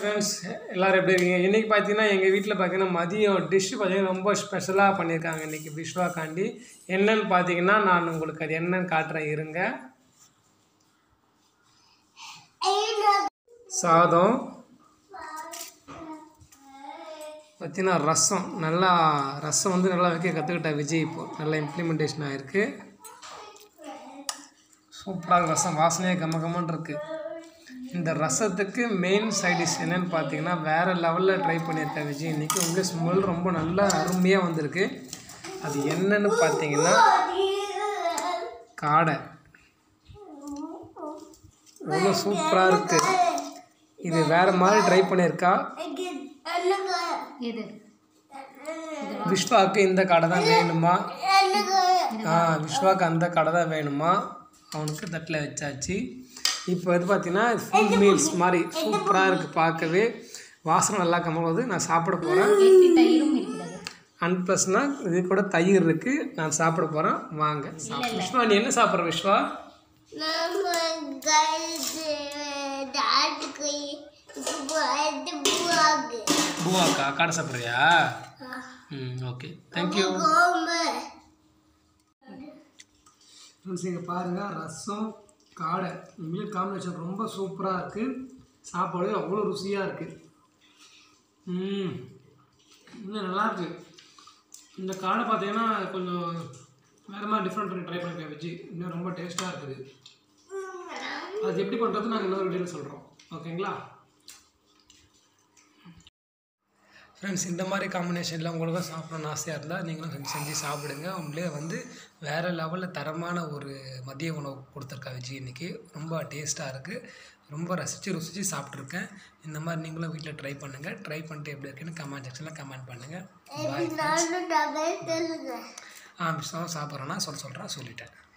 Friends எல்லோரும் எப்படி இருக்கீங்க இன்றைக்கி பார்த்தீங்கன்னா எங்கள் வீட்டில் பார்த்தீங்கன்னா மதியம் டிஷ்ஷு பார்த்தீங்கன்னா ரொம்ப ஸ்பெஷலாக பண்ணியிருக்காங்க இன்றைக்கி விஸ்வாக்காண்டி என்னன்னு பார்த்தீங்கன்னா நான் உங்களுக்கு அது என்னன்னு காட்டுறேன் இருங்க சாதம் பார்த்தீங்கன்னா ரசம் நல்லா ரசம் வந்து நல்லா வைக்க கற்றுக்கிட்ட விஜய் இப்போ நல்லா இம்ப்ளிமெண்டேஷன் ஆகிருக்கு சூப்பராக ரசம் வாசனையாக கம்ம கம்மன்னு இருக்குது இந்த ரசத்துக்கு மெயின் சைடிஷ் என்னன்னு பார்த்தீங்கன்னா வேறு லெவலில் ட்ரை பண்ணியிருக்கேன் விஜய் இன்றைக்கி உங்களுக்கு ஸ்மெல் ரொம்ப நல்லா அருமையாக வந்திருக்கு அது என்னன்னு பார்த்தீங்கன்னா காடை எவ்வளோ சூப்பராக இருக்குது இது வேறு மாதிரி ட்ரை பண்ணியிருக்கா எது விஸ்வாவுக்கு இந்த கடை தான் வேணுமா ஆ விஸ்வாவுக்கு அந்த கடை தான் வேணுமா அவனுக்கு தட்டில் வச்சாச்சு இப்போ இது பார்த்தீங்கன்னா ஃபுல் மீல்ஸ் மாதிரி சூப்பராக இருக்குது பார்க்கவே வாசனை நல்லா கம்மது நான் சாப்பிட போகிறேன் கெட்டி தயிரும் இருக்கிறது அண்ட் ப்ளஸ்னால் இது கூட தயிர் இருக்குது நான் சாப்பிட போகிறேன் வாங்க சாப்பிடு. விஸ்வா நீ என்ன சாப்பிட்ற விஸ்வா பூவாக்கா காடை சாப்பிட்றியா ம் ஓகே தேங்க்யூ ஃப்ரெண்ட்ஸ் இங்கே பாருங்கள் ரசம் காடை உண்மையிலே காம்பினேஷன் ரொம்ப சூப்பராக இருக்குது சாப்பாடு அவ்வளோ ருசியாக இருக்குது ம் இன்னும் நல்லாயிருக்கு இந்த காடை பார்த்தீங்கன்னா கொஞ்சம் வேறு மாதிரி டிஃப்ரெண்ட் பண்ணி ட்ரை பண்ணிருக்கேன் வச்சு இன்னும் ரொம்ப டேஸ்ட்டாக இருக்குது அது எப்படி பண்ணுறது நாங்கள் இன்னொரு வீடியோவில் சொல்கிறோம் ஓகேங்களா ஃப்ரெண்ட்ஸ் இந்த மாதிரி காம்பினேஷனில் உங்களுக்கும் சாப்பிடணும்னு ஆசையாக இருந்தால் நீங்களும் செஞ்சு செஞ்சு சாப்பிடுங்க உங்களே வந்து வேறு லெவலில் தரமான ஒரு மதிய உணவு கொடுத்துருக்கா விஜய் இன்னைக்கு ரொம்ப டேஸ்ட்டாக இருக்குது ரொம்ப ரசித்து ருசித்து சாப்பிட்ருக்கேன் இந்த மாதிரி நீங்களும் வீட்டில் ட்ரை பண்ணுங்கள் ட்ரை பண்ணிட்டு எப்படி இருக்குன்னு கமெண்ட் செக்ஷனில் கமெண்ட் பண்ணுங்கள் பாய் ஆ பிஸ்னாவும் சாப்பிட்றேன்னா சொல்ல சொல்கிறேன் சொல்லிட்டேன்